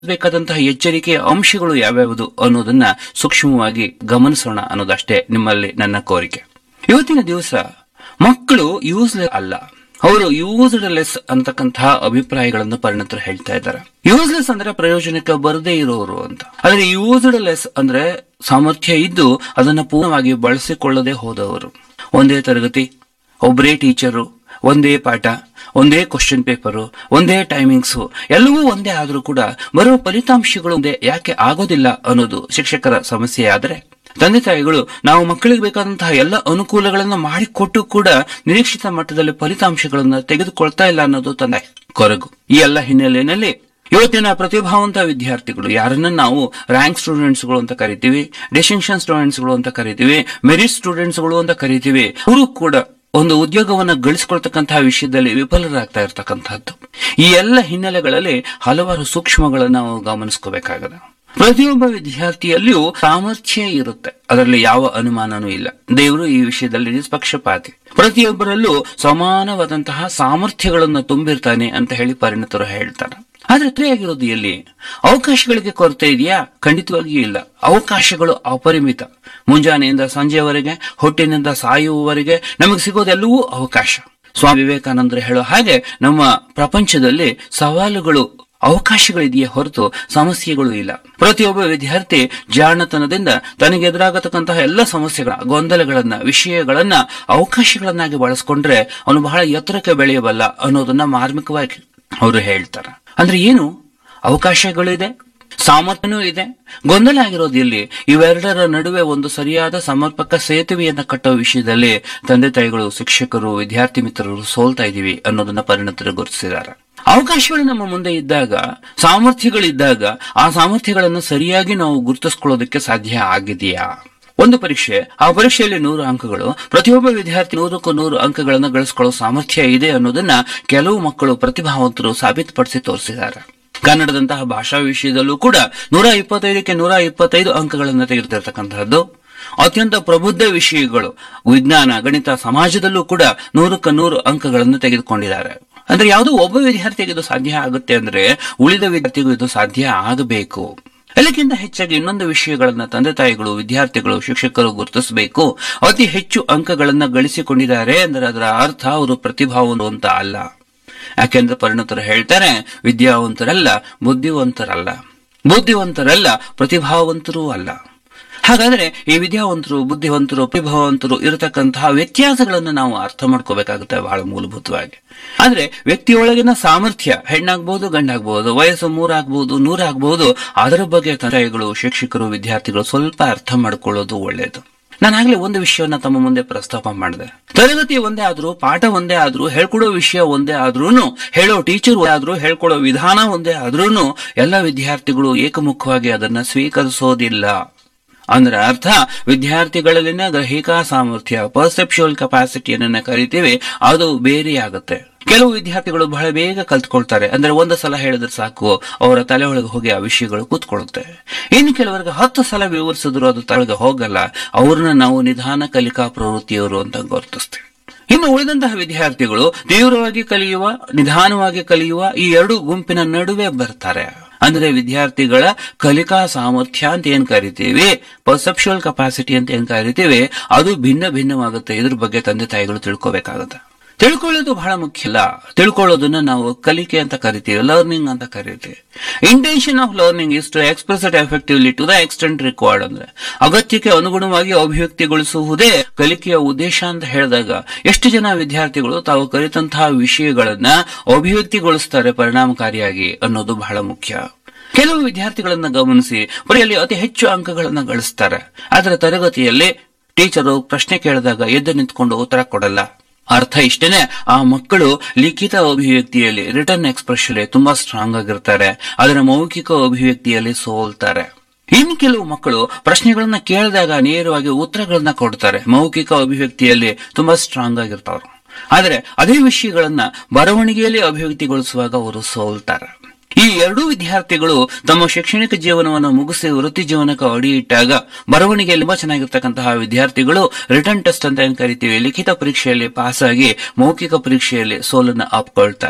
ಬೇಕಾದಂತಹ ಎಚ್ಚರಿಕೆಯ ಅಂಶಗಳು ಯಾವ್ಯಾವುದು ಅನ್ನೋದನ್ನ ಸೂಕ್ಷ್ಮವಾಗಿ ಗಮನಿಸೋಣ ಅನ್ನೋದಷ್ಟೇ ನಿಮ್ಮಲ್ಲಿ ನನ್ನ ಕೋರಿಕೆ ಇವತ್ತಿನ ದಿವಸ ಮಕ್ಕಳು ಯೂಸ್ಲೆಸ್ ಅಲ್ಲ ಅವರು ಯೂಸ್ಡ್ ಲೆಸ್ ಅಂತಕ್ಕಂತಹ ಅಭಿಪ್ರಾಯಗಳನ್ನು ಪರಿಣತರು ಹೇಳ್ತಾ ಇದ್ದಾರೆ ಯೂಸ್ಲೆಸ್ ಅಂದ್ರೆ ಪ್ರಯೋಜನಕ್ಕೆ ಬರದೇ ಇರೋರು ಅಂತ ಆದ್ರೆ ಯೂಸ್ಡ್ ಲೆಸ್ ಅಂದ್ರೆ ಸಾಮರ್ಥ್ಯ ಇದ್ದು ಅದನ್ನ ಪೂರ್ಣವಾಗಿ ಬಳಸಿಕೊಳ್ಳದೆ ಹೋದವರು ಒಂದೇ ತರಗತಿ ಒಬ್ಬರೇ ಟೀಚರು ಒಂದೇ ಪಾಠ ಒಂದೇ ಕ್ವಶನ್ ಪೇಪರು ಒಂದೇ ಟೈಮಿಂಗ್ಸು ಎಲ್ಲವೂ ಒಂದೇ ಆದರೂ ಕೂಡ ಬರುವ ಫಲಿತಾಂಶಗಳು ಒಂದೇ ಯಾಕೆ ಆಗೋದಿಲ್ಲ ಅನ್ನೋದು ಶಿಕ್ಷಕರ ಸಮಸ್ಯೆ ಆದರೆ ತಂದೆ ತಾಯಿಗಳು ನಾವು ಮಕ್ಕಳಿಗೆ ಬೇಕಾದಂತಹ ಎಲ್ಲ ಅನುಕೂಲಗಳನ್ನು ಮಾಡಿಕೊಟ್ಟು ಕೂಡ ನಿರೀಕ್ಷಿತ ಮಟ್ಟದಲ್ಲಿ ಫಲಿತಾಂಶಗಳನ್ನು ತೆಗೆದುಕೊಳ್ತಾ ಇಲ್ಲ ಅನ್ನೋದು ತಂದೆ ಕೊರಗು ಈ ಎಲ್ಲ ಹಿನ್ನೆಲೆಯಲ್ಲಿ ಇವತ್ತಿನ ಪ್ರತಿಭಾವಂತ ವಿದ್ಯಾರ್ಥಿಗಳು ಯಾರನ್ನ ನಾವು ರ್ಯಾಂಕ್ ಸ್ಟೂಡೆಂಟ್ಸ್ಗಳು ಅಂತ ಕರಿತೀವಿ ಡಿಸ್ಟಿಂಕ್ಷನ್ ಸ್ಟೂಡೆಂಟ್ಸ್ಗಳು ಅಂತ ಕರಿತೀವಿ ಮೆರಿಟ್ ಸ್ಟೂಡೆಂಟ್ಸ್ಗಳು ಅಂತ ಕರಿತೀವಿ ಅವರು ಕೂಡ ಒಂದು ಉದ್ಯೋಗವನ್ನ ಗಳಿಸಿಕೊಳ್ತಕ್ಕಂತಹ ವಿಷಯದಲ್ಲಿ ವಿಫಲರಾಗ್ತಾ ಇರತಕ್ಕಂತಹದ್ದು ಈ ಎಲ್ಲ ಹಿನ್ನೆಲೆಗಳಲ್ಲಿ ಹಲವಾರು ಸೂಕ್ಷ್ಮಗಳನ್ನು ನಾವು ಗಮನಿಸ್ಕೋಬೇಕಾಗದ ಪ್ರತಿಯೊಬ್ಬ ವಿದ್ಯಾರ್ಥಿಯಲ್ಲಿಯೂ ಸಾಮರ್ಥ್ಯ ಇರುತ್ತೆ ಅದರಲ್ಲಿ ಯಾವ ಅನುಮಾನನೂ ಇಲ್ಲ ದೇವರು ಈ ವಿಷಯದಲ್ಲಿ ನಿಷ್ಪಕ್ಷಪಾತಿ ಪ್ರತಿಯೊಬ್ಬರಲ್ಲೂ ಸಮಾನವಾದಂತಹ ಸಾಮರ್ಥ್ಯಗಳನ್ನು ತುಂಬಿರ್ತಾನೆ ಅಂತ ಹೇಳಿ ಪರಿಣಿತರು ಹೇಳ್ತಾರೆ ಆದ್ರೆ ಆಗಿರೋದು ಎಲ್ಲಿ ಅವಕಾಶಗಳಿಗೆ ಕೊರತೆ ಇದೆಯಾ ಖಂಡಿತವಾಗಿಯೂ ಇಲ್ಲ ಅವಕಾಶಗಳು ಅಪರಿಮಿತ ಮುಂಜಾನೆಯಿಂದ ಸಂಜೆಯವರೆಗೆ ಹುಟ್ಟಿನಿಂದ ಸಾಯುವವರೆಗೆ ನಮಗೆ ಸಿಗೋದೆಲ್ಲವೂ ಅವಕಾಶ ಸ್ವಾಮಿ ವಿವೇಕಾನಂದರು ಹೇಳೋ ಹಾಗೆ ನಮ್ಮ ಪ್ರಪಂಚದಲ್ಲಿ ಸವಾಲುಗಳು ಅವಕಾಶಗಳಿದೆಯೇ ಹೊರತು ಸಮಸ್ಯೆಗಳು ಇಲ್ಲ ಪ್ರತಿಯೊಬ್ಬ ವಿದ್ಯಾರ್ಥಿ ಜಾಣತನದಿಂದ ತನಗೆ ಎದುರಾಗತಕ್ಕಂತಹ ಎಲ್ಲ ಸಮಸ್ಯೆಗಳ ಗೊಂದಲಗಳನ್ನ ವಿಷಯಗಳನ್ನ ಅವಕಾಶಗಳನ್ನಾಗಿ ಬಳಸ್ಕೊಂಡ್ರೆ ಅವನು ಬಹಳ ಎತ್ತರಕ್ಕೆ ಬೆಳೆಯಬಲ್ಲ ಅನ್ನೋದನ್ನ ಮಾರ್ಮಿಕವಾಗಿ ಅವರು ಹೇಳ್ತಾರೆ ಅಂದ್ರೆ ಏನು ಅವಕಾಶಗಳಿದೆ ಸಾಮರ್ಥ್ಯನೂ ಇದೆ ಗೊಂದಲ ಆಗಿರೋದು ಇಲ್ಲಿ ಇವೆರಡರ ನಡುವೆ ಒಂದು ಸರಿಯಾದ ಸಮರ್ಪಕ ಸೇತುವೆಯನ್ನ ಕಟ್ಟುವ ವಿಷಯದಲ್ಲಿ ತಂದೆ ತಾಯಿಗಳು ಶಿಕ್ಷಕರು ವಿದ್ಯಾರ್ಥಿ ಮಿತ್ರರು ಸೋಲ್ತಾ ಇದೀವಿ ಅನ್ನೋದನ್ನ ಪರಿಣತರು ಗುರುತಿಸಿದ್ದಾರೆ ಅವಕಾಶಗಳು ನಮ್ಮ ಮುಂದೆ ಇದ್ದಾಗ ಸಾಮರ್ಥ್ಯಗಳಿದ್ದಾಗ ಆ ಸಾಮರ್ಥ್ಯಗಳನ್ನು ಸರಿಯಾಗಿ ನಾವು ಗುರುತಿಸ್ಕೊಳ್ಳೋದಕ್ಕೆ ಸಾಧ್ಯ ಆಗಿದೆಯಾ ಒಂದು ಪರೀಕ್ಷೆ ಆ ಪರೀಕ್ಷೆಯಲ್ಲಿ ನೂರು ಅಂಕಗಳು ಪ್ರತಿಯೊಬ್ಬ ವಿದ್ಯಾರ್ಥಿ ನೂರಕ್ಕೂ ನೂರು ಅಂಕಗಳನ್ನು ಗಳಿಸಿಕೊಳ್ಳೋ ಸಾಮರ್ಥ್ಯ ಇದೆ ಅನ್ನೋದನ್ನ ಕೆಲವು ಮಕ್ಕಳು ಪ್ರತಿಭಾವಂತರು ಸಾಬೀತುಪಡಿಸಿ ತೋರಿಸಿದ್ದಾರೆ ಕನ್ನಡದಂತಹ ಭಾಷಾ ವಿಷಯದಲ್ಲೂ ಕೂಡ ನೂರ ಇಪ್ಪತ್ತೈದಕ್ಕೆ ನೂರ ಇಪ್ಪತ್ತೈದು ಅಂಕಗಳನ್ನು ತೆಗೆದುತಿರ್ತಕ್ಕಂತಹದ್ದು ಅತ್ಯಂತ ಪ್ರಬುದ್ಧ ವಿಷಯಗಳು ವಿಜ್ಞಾನ ಗಣಿತ ಸಮಾಜದಲ್ಲೂ ಕೂಡ ನೂರಕ್ಕೆ ನೂರು ಅಂಕಗಳನ್ನು ತೆಗೆದುಕೊಂಡಿದ್ದಾರೆ ಅಂದ್ರೆ ಯಾವುದೋ ಒಬ್ಬ ವಿದ್ಯಾರ್ಥಿಗೆ ಇದು ಸಾಧ್ಯ ಆಗುತ್ತೆ ಅಂದ್ರೆ ಉಳಿದ ವಿದ್ಯಾರ್ಥಿಗೂ ಇದು ಸಾಧ್ಯ ಆಗಬೇಕು ಎಲ್ಲಕ್ಕಿಂತ ಹೆಚ್ಚಾಗಿ ಇನ್ನೊಂದು ವಿಷಯಗಳನ್ನ ತಂದೆ ತಾಯಿಗಳು ವಿದ್ಯಾರ್ಥಿಗಳು ಶಿಕ್ಷಕರು ಗುರುತಿಸಬೇಕು ಅತಿ ಹೆಚ್ಚು ಅಂಕಗಳನ್ನ ಗಳಿಸಿಕೊಂಡಿದ್ದಾರೆ ಅಂದ್ರೆ ಅದರ ಅರ್ಥ ಅವರು ಪ್ರತಿಭಾವಂತ ಅಂತ ಅಲ್ಲ ಯಾಕೆಂದ್ರೆ ಪರಿಣತರು ಹೇಳ್ತಾರೆ ವಿದ್ಯಾವಂತರಲ್ಲ ಬುದ್ಧಿವಂತರಲ್ಲ ಬುದ್ಧಿವಂತರಲ್ಲ ಪ್ರತಿಭಾವಂತರೂ ಅಲ್ಲ ಹಾಗಾದ್ರೆ ಈ ವಿದ್ಯಾವಂತರು ಬುದ್ಧಿವಂತರು ಪ್ರತಿಭಾವಂತರು ಇರತಕ್ಕಂತಹ ವ್ಯತ್ಯಾಸಗಳನ್ನು ನಾವು ಅರ್ಥ ಮಾಡ್ಕೋಬೇಕಾಗುತ್ತೆ ಬಹಳ ಮೂಲಭೂತವಾಗಿ ಆದ್ರೆ ವ್ಯಕ್ತಿಯೊಳಗಿನ ಸಾಮರ್ಥ್ಯ ಹೆಣ್ಣಾಗ್ಬಹುದು ಗಂಡಾಗ್ಬಹುದು ವಯಸ್ಸು ಮೂರಾಗ್ಬಹುದು ನೂರಾಗ್ಬಹುದು ಅದರ ಬಗ್ಗೆ ತಂದೆಗಳು ಶಿಕ್ಷಕರು ವಿದ್ಯಾರ್ಥಿಗಳು ಸ್ವಲ್ಪ ಅರ್ಥ ಮಾಡ್ಕೊಳ್ಳೋದು ಒಳ್ಳೆಯದು ನಾನಾಗ್ಲೇ ಒಂದು ವಿಷಯವನ್ನ ತಮ್ಮ ಮುಂದೆ ಪ್ರಸ್ತಾಪ ಮಾಡಿದೆ ತರಗತಿ ಒಂದೇ ಆದ್ರೂ ಪಾಠ ಒಂದೇ ಆದ್ರೂ ಹೇಳ್ಕೊಡೋ ವಿಷಯ ಒಂದೇ ಆದ್ರೂನು ಹೇಳೋ ಟೀಚರ್ ಆದ್ರೂ ಹೇಳ್ಕೊಡೋ ವಿಧಾನ ಒಂದೇ ಆದ್ರೂನು ಎಲ್ಲ ವಿದ್ಯಾರ್ಥಿಗಳು ಏಕಮುಖವಾಗಿ ಅದನ್ನ ಸ್ವೀಕರಿಸೋದಿಲ್ಲ ಅಂದ್ರೆ ಅರ್ಥ ವಿದ್ಯಾರ್ಥಿಗಳಲ್ಲಿನ ಗ್ರಹಿಕಾ ಸಾಮರ್ಥ್ಯ ಪರ್ಸೆಪ್ಷುವಲ್ ಕೆಪಾಸಿಟಿಯನ್ನ ಕರಿತೀವಿ ಅದು ಬೇರೆಯಾಗುತ್ತೆ ಕೆಲವು ವಿದ್ಯಾರ್ಥಿಗಳು ಬಹಳ ಬೇಗ ಕಲ್ತ್ಕೊಳ್ತಾರೆ ಅಂದ್ರೆ ಒಂದು ಸಲ ಹೇಳಿದ್ರೆ ಸಾಕು ಅವರ ತಲೆ ಒಳಗೆ ಹೋಗಿ ಆ ವಿಷಯಗಳು ಕೂತ್ಕೊಳ್ಳುತ್ತೆ ಇನ್ನು ಕೆಲವರಿಗೆ ಹತ್ತು ಸಲ ವಿವರಿಸಿದ್ರು ಅದು ತಲೆಗೆ ಹೋಗಲ್ಲ ಅವ್ರನ್ನ ನಾವು ನಿಧಾನ ಕಲಿಕಾ ಪ್ರವೃತ್ತಿಯವರು ಅಂತ ಗುರುತಿಸ್ತೇವೆ ಇನ್ನು ಉಳಿದಂತಹ ವಿದ್ಯಾರ್ಥಿಗಳು ತೀವ್ರವಾಗಿ ಕಲಿಯುವ ನಿಧಾನವಾಗಿ ಕಲಿಯುವ ಈ ಎರಡು ಗುಂಪಿನ ನಡುವೆ ಬರ್ತಾರೆ ಅಂದ್ರೆ ವಿದ್ಯಾರ್ಥಿಗಳ ಕಲಿಕಾ ಸಾಮರ್ಥ್ಯ ಅಂತ ಏನ್ ಕರಿತೀವಿ ಪರ್ಸೆಪ್ಷುವಲ್ ಕೆಪಾಸಿಟಿ ಅಂತ ಏನ್ ಕರಿತೀವಿ ಅದು ಭಿನ್ನ ಭಿನ್ನವಾಗುತ್ತೆ ಇದ್ರ ಬಗ್ಗೆ ತಂದೆ ತಾಯಿಗಳು ತಿಳ್ಕೋಬೇಕಾಗುತ್ತೆ ತಿಳ್ಕೊಳ್ಳೋದು ಬಹಳ ಮುಖ್ಯ ಅಲ್ಲ ತಿಳ್ಕೊಳ್ಳೋದನ್ನ ನಾವು ಕಲಿಕೆ ಅಂತ ಕರಿತೀವಿ ಲರ್ನಿಂಗ್ ಅಂತ ಕರಿತೀವಿ intention of learning is to express it effectively to the extent required ಅಂದ್ರೆ ಅಗತ್ಯಕ್ಕೆ ಅನುಗುಣವಾಗಿ ಅಭಿವ್ಯಕ್ತಿಗೊಳಿಸುವುದೇ ಕಲಿಕೆಯ ಉದ್ದೇಶ ಅಂತ ಹೇಳಿದಾಗ ಎಷ್ಟು ಜನ ವಿದ್ಯಾರ್ಥಿಗಳು ತಾವು ಕಲಿತಂತಹ ವಿಷಯಗಳನ್ನ ಅಭಿವ್ಯಕ್ತಿಗೊಳಿಸ್ತಾರೆ ಪರಿಣಾಮಕಾರಿಯಾಗಿ ಅನ್ನೋದು ಬಹಳ ಮುಖ್ಯ ಕೆಲವು ವಿದ್ಯಾರ್ಥಿಗಳನ್ನ ಗಮನಿಸಿ ಬರೆಯಲ್ಲಿ ಅತಿ ಹೆಚ್ಚು ಅಂಕಗಳನ್ನ ಗಳಿಸ್ತಾರೆ ಆದ್ರೆ ತರಗತಿಯಲ್ಲಿ ಟೀಚರು ಪ್ರಶ್ನೆ ಕೇಳಿದಾಗ ಎದ್ದು ನಿಂತ್ಕೊಂಡು ಉತ್ತರ ಕೊಡಲ್ಲ ಅರ್ಥ ಇಷ್ಟೇನೆ ಆ ಮಕ್ಕಳು ಲಿಖಿತ ಅಭಿವ್ಯಕ್ತಿಯಲ್ಲಿ ರಿಟರ್ನ್ ಎಕ್ಸ್ಪ್ರೆಷನ್ ತುಂಬಾ ಸ್ಟ್ರಾಂಗ್ ಆಗಿರ್ತಾರೆ ಅದರ ಮೌಖಿಕ ಅಭಿವ್ಯಕ್ತಿಯಲ್ಲಿ ಸೋಲ್ತಾರೆ ಇನ್ನು ಕೆಲವು ಮಕ್ಕಳು ಪ್ರಶ್ನೆಗಳನ್ನ ಕೇಳಿದಾಗ ನೇರವಾಗಿ ಉತ್ತರಗಳನ್ನ ಕೊಡ್ತಾರೆ ಮೌಖಿಕ ಅಭಿವ್ಯಕ್ತಿಯಲ್ಲಿ ತುಂಬಾ ಸ್ಟ್ರಾಂಗ್ ಆಗಿರ್ತಾವ್ರು ಆದ್ರೆ ಅದೇ ವಿಷಯಗಳನ್ನ ಬರವಣಿಗೆಯಲ್ಲಿ ಅಭಿವ್ಯಕ್ತಿಗೊಳಿಸುವಾಗ ಅವರು ಸೋಲ್ತಾರೆ ಈ ಎರಡೂ ವಿದ್ಯಾರ್ಥಿಗಳು ತಮ್ಮ ಶೈಕ್ಷಣಿಕ ಜೀವನವನ್ನು ಮುಗಿಸಿ ವೃತ್ತಿ ಜೀವನಕ್ಕೆ ಅಡಿ ಇಟ್ಟಾಗ ಬರವಣಿಗೆಯಲ್ಲಿ ತುಂಬಾ ಚೆನ್ನಾಗಿರ್ತಕ್ಕಂತಹ ವಿದ್ಯಾರ್ಥಿಗಳು ರಿಟರ್ನ್ ಟೆಸ್ಟ್ ಅಂತ ಏನ್ ಕರಿತೀವಿ ಲಿಖಿತ ಪರೀಕ್ಷೆಯಲ್ಲಿ ಪಾಸ್ ಆಗಿ ಮೌಖಿಕ ಪರೀಕ್ಷೆಯಲ್ಲಿ ಸೋಲನ್ನ ಅಪ್ಕೊಳ್ತಾರೆ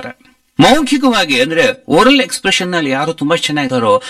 ಮೌಖಿಕವಾಗಿ ಅಂದ್ರೆ ಓರಲ್ ಎಕ್ಸ್ಪ್ರೆಷನ್ ನಲ್ಲಿ ಯಾರು ತುಂಬಾ ಚೆನ್ನಾಗಿದ್ದಾರೋ